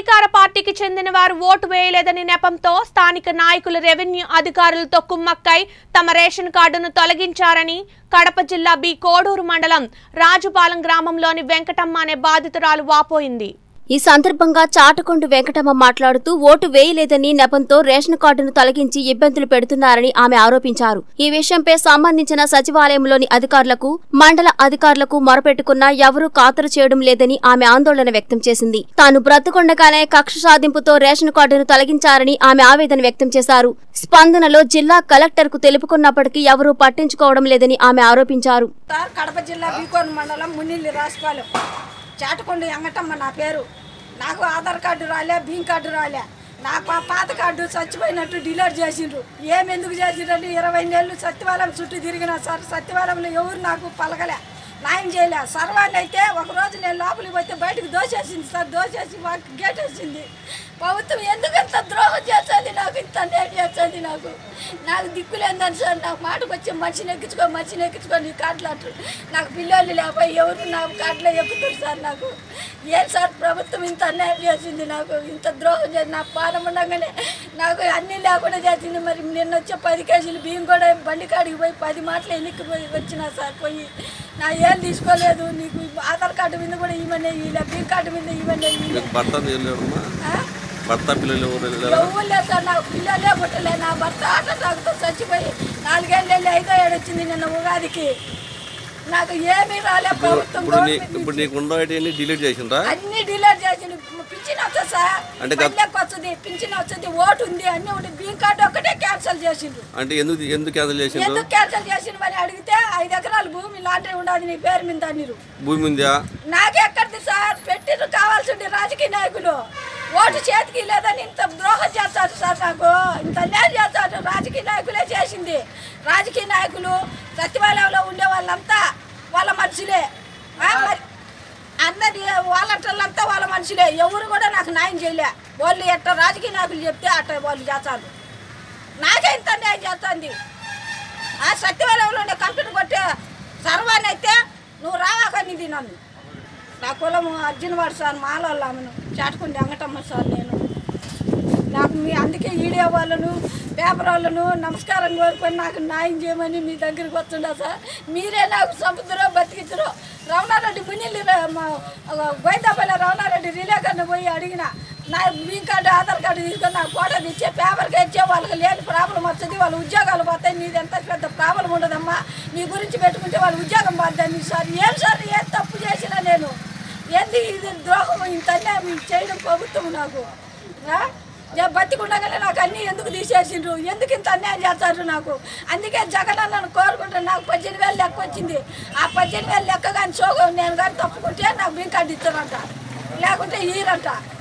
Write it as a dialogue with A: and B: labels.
A: అధికార పార్టీకి చెందిన వారు ఓటు వేయలేదని నెపంతో స్థానిక నాయకులు రెవెన్యూ అధికారులతో కుమ్మక్కై తమ రేషన్ కార్డును తొలగించారని కడప జిల్లా బి కోడూరు మండలం రాజుపాలెం గ్రామంలోని వెంకటమ్మ అనే బాధితురాలు వాపోయింది
B: ఈ సందర్భంగా చాటకొండ వెంకటమ్మ మాట్లాడుతూ ఓటు వేయలేదని నెపంతో రేషన్ కార్డును తొలగించి ఇబ్బందులు పెడుతున్నారని ఆమె ఆరోపించారు ఈ విషయంపై సంబంధించిన సచివాలయంలోని అధికారులకు మండల అధికారులకు మొరపెట్టుకున్నా ఎవరూ ఖాతరు చేయడం లేదని ఆమె ఆందోళన వ్యక్తం చేసింది తాను బ్రతుకుండగానే కక్ష సాధింపుతో రేషన్ కార్డును తొలగించారని ఆమె ఆవేదన వ్యక్తం చేశారు స్పందనలో జిల్లా కలెక్టర్ కు తెలుపుకున్నప్పటికీ ఎవరూ పట్టించుకోవడం లేదని ఆమె ఆరోపించారు
C: సార్ కడప జిల్లా బీకోన్ మండలం మునిల్లి రాసిపాలెం చాటకొండ ఎంగటమ్మ నా పేరు నాకు ఆధార్ కార్డు రాలే బీన్ కార్డు రాలే నాకు ఆ పాత కార్డు చచ్చిపోయినట్టు డిలీట్ చేసిండ్రు ఏం ఎందుకు చేసిండ్రంటే ఇరవై నెలలు సత్యవాలం చుట్టూ తిరిగిన సార్ సత్యవాలంలో ఎవరు నాకు పలకలే న్యాయం చేయలే సర్వాన్ని అయితే ఒక రోజు నేను లోపలికి పోతే బయటకు దోసేసింది సార్ దోసేసి మాకు గేట్ వేసింది ప్రభుత్వం ఎందుకు ఇంత ద్రోహం చేస్తుంది నాకు ఇంత అన్యాయం చేస్తుంది నాకు నాకు దిక్కులేందని సార్ నాకు మాటకు వచ్చి మనిషిని ఎక్కించుకో మనిషిని ఎక్కించుకో నీ కార్డులు అంటారు నాకు పిల్లలు లేకపోయి ఎవరు నా కార్డులో ఎక్కుతారు సార్ నాకు ఏం సార్ ప్రభుత్వం ఇంత అన్యాయం చేసింది నాకు ఇంత ద్రోహం చేసి నా పానం ఉండగానే నాకు అన్నీ లేకుండా చేసింది మరి నిన్న వచ్చే పది కేజీలు బియ్యం కూడా బండి కాడికి పోయి పది మాటలు ఎన్నిక పోయి వచ్చినా సార్ పోయి నా ఏం తీసుకోలేదు నీకు ఆధార్ కార్డు మీద కూడా ఇవన్నీ ఇలా బియ్యం కార్డు మీద ఇవన్నీ
D: మీకు భర్త లేరమ్మా భర్త పిల్లలు ఎవరు లేరా
C: ఎవరు లేదు సార్ నాకు పిల్లలే పుట్టలే నా భర్త ఆట తాగుతూ చచ్చిపోయి నాలుగేళ్ళు వెళ్ళి ఐదో ఏడు వచ్చింది నిన్న ఉగాదికి నాకు ఏమీ రాలే ప్రభుత్వం
D: ఇప్పుడు నీ
C: గవర్నమెంట్
D: ఇప్పుడు నీకు ఉండేటివన్నీ డిలీట్ చేసిండ్రా
C: అన్ని డిలీట్ చేసింది పింఛన్ వస్తుంది సార్
D: అంటే గత-
C: పల్లెకి వస్తుంది పింఛన్ వస్తుంది ఓటు ఉంది అన్ని ఉంది బియ్యం కార్డు ఒక్కటే క్యాన్సిల్ చేసిండ్రు
D: అంటే ఎందుకు ఎందుకు క్యాన్సిల్ చేసిండ్రు
C: ఎందుకు క్యాన్సిల్ చేసిండ్రు అని అడిగితే ఐదు ఎకరాల భూమి లాంటి ఉండదు నీ పేరు మీద అన్నిరు
D: భూమి ఉందా
C: నాకెక్కడిది సార్ పెట్టిరు కావాల్సి ఉండే రాజకీయ నాయకులు ఓటు చేతికి లేదని ఇంత ద్రోహం చేస్తారు సార్ నాకు ఇంత అన్యాయం చేస్తారు రాజకీయ నాయకులే చేసింది రాజకీయ నాయకులు సచివాలయంలో ఉండే వాళ్ళంతా వాళ్ళ మనుషులే ఆ, మరి అందరి వాళ్ళంతా వాళ్ళ మనుషులే ఎవరు కూడా నాకు న్యాయం చేయలే వాళ్ళు ఎట్ట రాజకీయ నాయకులు చెప్తే అట్ట వాళ్ళు చేస్తారు నాకే ఇంత అన్యాయం చేస్తుంది ఆ సత్యవాలయంలో ఉండే కంపెనీ కొట్టే సర్వాన్ని అయితే నువ్వు రావాకనిది నన్ను నా కులము అర్జునవాడు సార్ మాలోళ్ళు ఆమెను చాటుకుంది అంగటమ్మ సార్ నేను నాకు మీ అందుకే ఈడియో వాళ్ళను పేపర్ వాళ్ళను నమస్కారం కోరుకొని నాకు న్యాయం చేయమని మీ దగ్గరికి వస్తుండా సార్ మీరే నాకు సముద్రం బతికించరు రమణారెడ్డి మునిల్లి గోయితాపల్లి రమణారెడ్డి రిలేకర్ని పోయి అడిగిన నా మీ కార్డు ఆధార్ కార్డు తీసుకొని నాకు ఫోటో ఇచ్చే పేపర్కి ఇచ్చే వాళ్ళకి లేని ప్రాబ్లం వస్తుంది వాళ్ళ ఉద్యోగాలు పోతాయి నీది ఎంత పెద్ద ప్రాబ్లం ఉండదమ్మా నీ గురించి పెట్టుకుంటే వాళ్ళ ఉద్యోగం పోతుంది సార్ ఏం సార్ ఏం తప్పు చేసినా నేను ఏంది ఇది ద్రోహం ఇంత అన్యాయం చేయడం ప్రభుత్వం నాకు ఆ? ఏ బతికుండగానే నాకు అన్నీ ఎందుకు తీసేసిండ్రు ఎందుకు ఇంత అన్యాయం చేస్తారు నాకు అందుకే జగన్ నన్ను కోరుకుంటే నాకు పద్దెనిమిది వేలు లెక్క వచ్చింది ఆ పద్దెనిమిది వేలు లెక్క కానీ సోగం నేను కానీ తప్పుకుంటే నాకు బింకార్డు ఇస్తారంట లేకుంటే ఈరంట